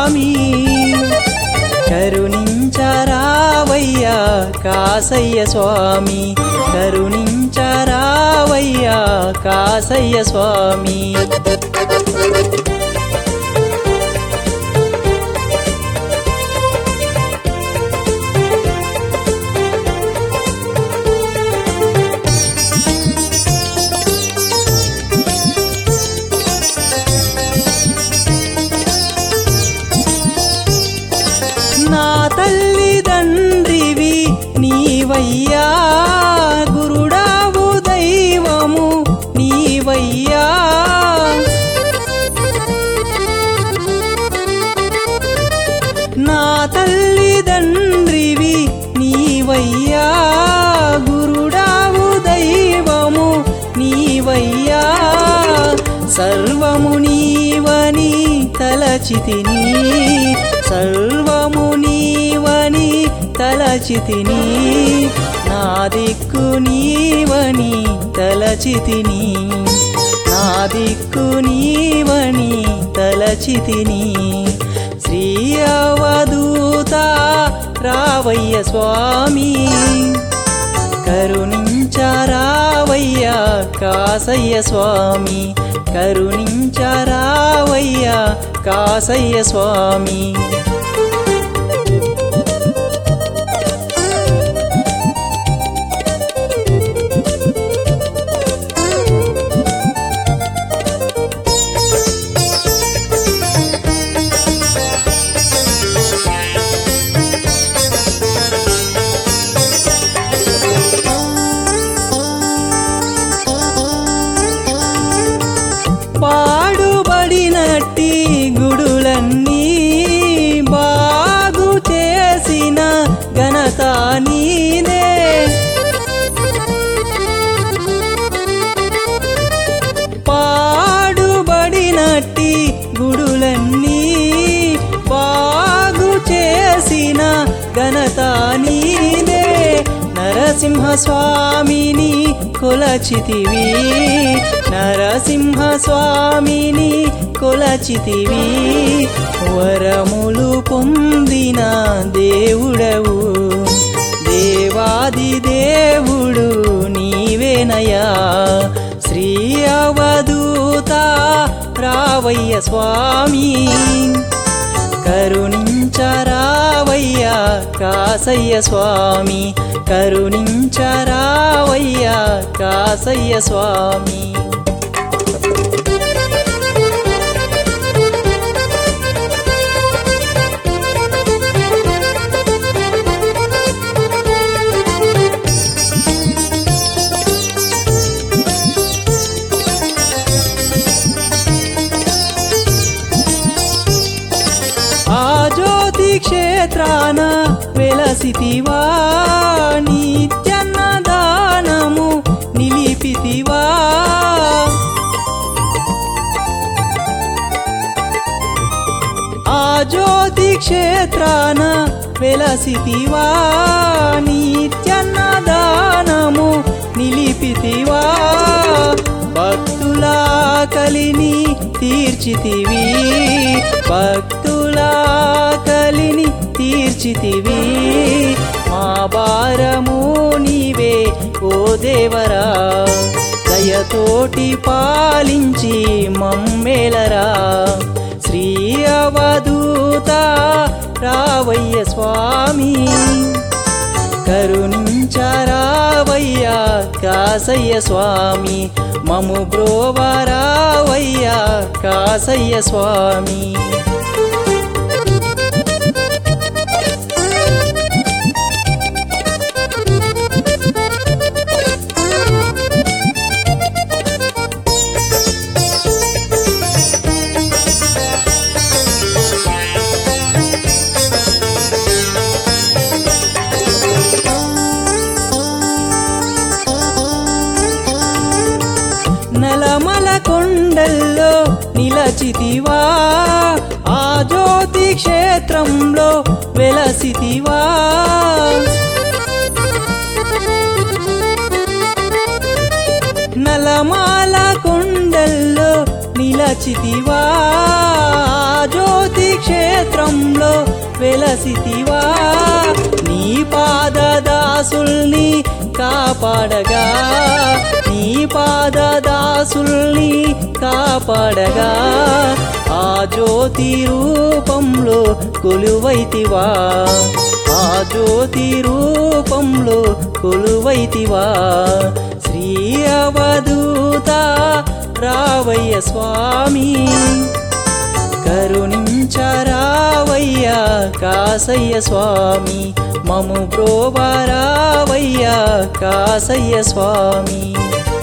స్వామి కరుణించరావయ్యా కాసయ్య స్వామి కరుణించరావయ్యా కాసయ్య స్వామి నా తల్లిదండ్రివి నీవయ్యా గురుడావు దైవము నీవయ్యా నా తల్లిదండ్రివి నీవయ్యా గురుడావు దైవము నీవయ్యా సర్వము నీవని తలచితిని సర్వము నీవని తలచితిని నా దిక్కు నీవని తలచితిని నా దిక్కు నీవని తలచితిని శ్రీ అవధూత రావయ్య స్వామి కరుణించరావయ్యా కాసయ్య స్వామి కరుణించరావయ్యా కాసయ్య స్వామి పాడుబడినట్టి గుడులన్నీ బాగు చేసిన ఘనత నీదే పాడుబడినట్టి గుడులన్నీ బాగు చేసిన ఘనత నీదే నరసింహ స్వామిని కొలచితివి నరసింహ స్వామిని కొలచితివి వరములు పొందిన దేవుడవు దేవాది దేవుడు నీవేనయా శ్రీ అవధూత రావయ్య స్వామి కరుణించరావయ్యా కాసయ్య స్వామి కరుణించరావయ్యా కాసయ్య స్వామి ఆ జ్యోతి క్షేత్రాన వెలసితివా నిత్యన్నదానము నిలిపితివా ఆ జ్యోతి క్షేత్రాన వెలసితివా నిత్యన్నదానము నిలిపితివా భక్తుల కలిని తీర్చితివి భక్తుల కలిని తీర్చితివి మా భారము నీవే ఓ దేవరా దయతోటి పాలించి మమ్మేలరా శ్రీ అవధూత రావయ్య స్వామి కరుణించరావయ్యా కాసయ్య స్వామి మము బ్రోవరావయ్యా కాసయ్య స్వామి నలమల కొండల్లో నిలచితివా ఆ జ్యోతి క్షేత్రంలో వెలసితివా నలమాల కొండల్లో నిలచితివా ఆ జ్యోతి క్షేత్రంలో వెలసితివా నీ పాద దాసుల్ని కాపాడగా నీ పాద దాసుల్ని కాపాడగా ఆ జ్యోతి రూపంలో కొలువైతివా ఆ జ్యోతి రూపంలో కొలువైతివా శ్రీ అవధూత రావయ్య స్వామి కరుణించరావయ్యా కాసయ్య స్వామి మము బ్రోవరావయ్యా కాసయ్య స్వామి